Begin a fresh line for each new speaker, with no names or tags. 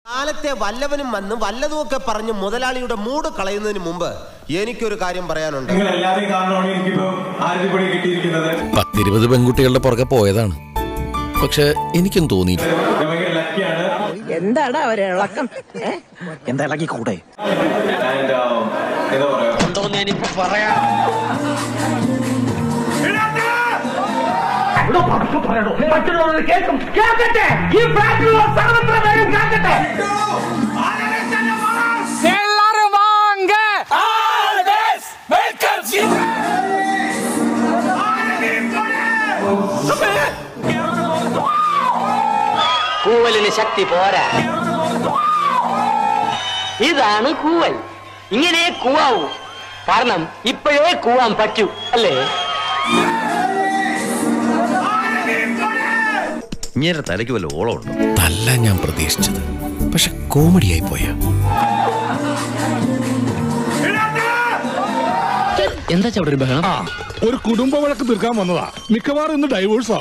കാലത്തെ വല്ലവനും വന്ന് വല്ലതുമൊക്കെ പറഞ്ഞ് മുതലാളിയുടെ മൂട് കളയുന്നതിന് മുമ്പ് എനിക്കൊരു കാര്യം പറയാനുണ്ട്
നിങ്ങൾ എല്ലാവരെയും കാരണമാണ് എനിക്കിപ്പോ ആരതിപ്പടി കിട്ടിയിരിക്കുന്നത്
പത്തിരുപത് പെൺകുട്ടികളുടെ പുറകെ പോയതാണ് പക്ഷെ എനിക്കും തോന്നിയില്ല
ഞാൻ ഭയങ്കര ലക്കിയാണ്
എന്താടാ ഒരു ഇളക്കം ഏ?
എന്താ ഇളകി കൂടെ
ആൻഡ് എന്താ പറയാ
കൂവലിന് ശക്തി പോരാ ഇതാണ് കൂവൽ ഇങ്ങനെ കൂവാവൂ കാരണം ഇപ്പോഴേ കൂവാൻ പറ്റൂ അല്ലേ
ഇങ്ങനെ തലയ്ക്ക് വല്ല ഓളമുണ്ടോ
നല്ല ഞാൻ പ്രതീക്ഷിച്ചത് പക്ഷെ കോമഡിയായി പോയാ
എന്താ ചവിടെ ഒരു ബഹളം
ഒരു കുടുംബ വഴക്ക് തീർക്കാൻ വന്നതാ മിക്കവാറും ഇന്ന് ഡൈവോഴ്സ്